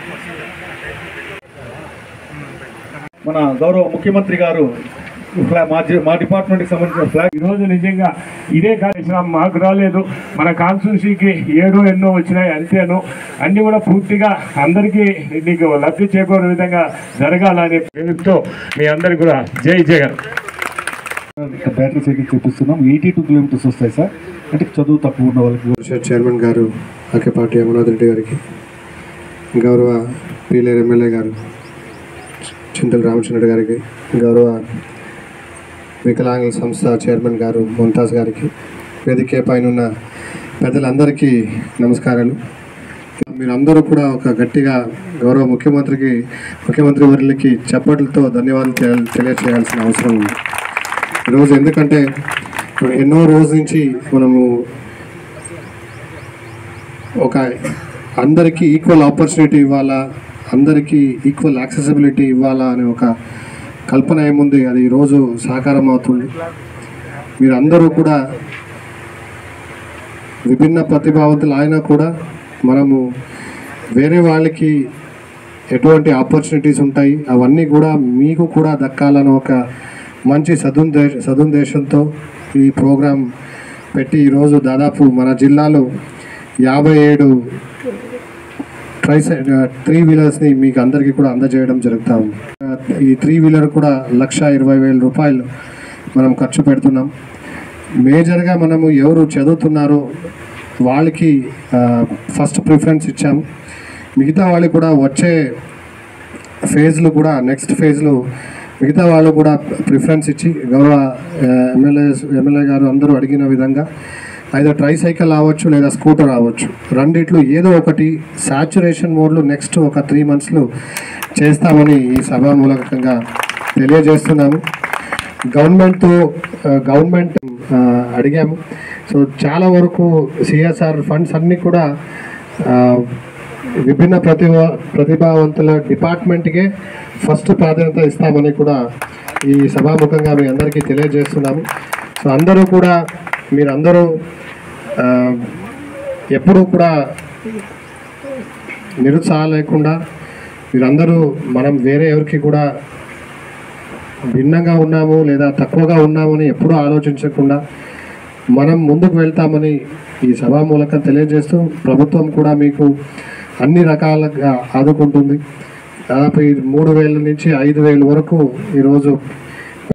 మన గౌరవ ముఖ్యమంత్రి గారు ఫ్లా- మా జి- మా డిపార్ట్మెంట్కి సంబంధించిన ఫ్లాగ్ ఈరోజు నిజంగా ఇదే కాదు మాకు రాలేదు మన కాన్స్టిట్యూన్సీకి ఏడో ఎన్నో వచ్చినాయి అంతేను అన్ని కూడా పూర్తిగా అందరికీ నీకు లబ్ధి చేకూరే విధంగా జరగాలని పేరుతో మీ అందరికి కూడా జై జగన్ ఇక్కడ బ్యాటరీ సైకిల్ చూపిస్తున్నాం ఎయిటీ టూ కిలోమీటర్స్ వస్తాయి సార్ అంటే చదువు తక్కువ ఉన్న వాళ్ళకి పరిషత్ చైర్మన్ గారు అక్కపాటి అమర్నాథ్ రెడ్డి గారికి గౌరవ పీలేరు ఎమ్మెల్యే గారు చింతల రామచంద్ర గారికి గౌరవ వికలాంగుల సంస్థ చైర్మన్ గారు ముంతాజ్ గారికి వేదిక పైన ఉన్న పెద్దలందరికీ నమస్కారాలు మీరందరూ కూడా ఒక గట్టిగా గౌరవ ముఖ్యమంత్రికి ముఖ్యమంత్రి వర్యులకి చప్పట్లతో ధన్యవాదాలు తెల- తెలియజేయాల్సిన అవసరం ఉంది ఈరోజు ఎందుకంటే ఎన్నో రోజు నుంచి మనము ఒక అందరికీ ఈక్వల్ ఆపర్చునిటీ ఇవ్వాలా అందరికీ ఈక్వల్ యాక్సెసిబిలిటీ ఇవ్వాలా అనే ఒక కల్పన ఏముంది అది ఈరోజు సాకారం అవుతుంది మీరు అందరూ కూడా విభిన్న ప్రతిభావంతులు అయినా కూడా మనము వేరే వాళ్ళకి ఎటువంటి ఆపర్చునిటీస్ ఉంటాయి అవన్నీ కూడా మీకు కూడా దక్కాలని ఒక మంచి సదుందేశ సదుందేశంతో ఈ ప్రోగ్రాం పెట్టి ఈరోజు దాదాపు మన జిల్లాలో యాభై ఏడు ట్రై త్రీ వీలర్స్ని మీకు అందరికీ కూడా అందజేయడం జరుగుతా ఉంది ఈ త్రీ వీలర్ కూడా లక్ష ఇరవై వేల రూపాయలు మనం ఖర్చు పెడుతున్నాం మేజర్గా మనము ఎవరు చదువుతున్నారో వాళ్ళకి ఫస్ట్ ప్రిఫరెన్స్ ఇచ్చాము మిగతా వాళ్ళకి కూడా వచ్చే ఫేజ్లు కూడా నెక్స్ట్ ఫేజ్లో మిగతా వాళ్ళు కూడా ప్రిఫరెన్స్ ఇచ్చి గౌరవ ఎమ్మెల్యే ఎమ్మెల్యే గారు అందరూ అడిగిన విధంగా అయితే ట్రై సైకిల్ అవ్వచ్చు లేదా స్కూటర్ అవ్వచ్చు రెండిట్లు ఏదో ఒకటి సాచురేషన్ మోడ్లో నెక్స్ట్ ఒక త్రీ మంత్స్లో చేస్తామని ఈ సభామూలకంగా తెలియజేస్తున్నాము గవర్నమెంట్తో గవర్నమెంట్ ఆ, అడిగాము సో చాలా వరకు సిఎస్ఆర్ ఫండ్స్ అన్నీ కూడా ఆ, విభిన్న ప్రతిభ ప్రతిభావంతుల డిపార్ట్మెంట్కే ఫస్ట్ ప్రాధాన్యత ఇస్తామని కూడా ఈ సభాముఖంగా మీ అందరికీ తెలియజేస్తున్నాము సో అందరూ కూడా మీరందరూ ఆ, ఎప్పుడూ కూడా నిరుత్సాహం లేకుండా మీరందరూ మనం వేరే ఎవరికి కూడా భిన్నంగా ఉన్నాము లేదా తక్కువగా ఉన్నామని ఎప్పుడూ ఆలోచించకుండా మనం ముందుకు వెళ్తామని ఈ సభా మూలకం తెలియజేస్తూ ప్రభుత్వం కూడా మీకు అన్ని రకాలుగా ఆదుకుంటుంది దాదాపు ఈ మూడు వేల నుంచి ఐదు వేల వరకు ఈరోజు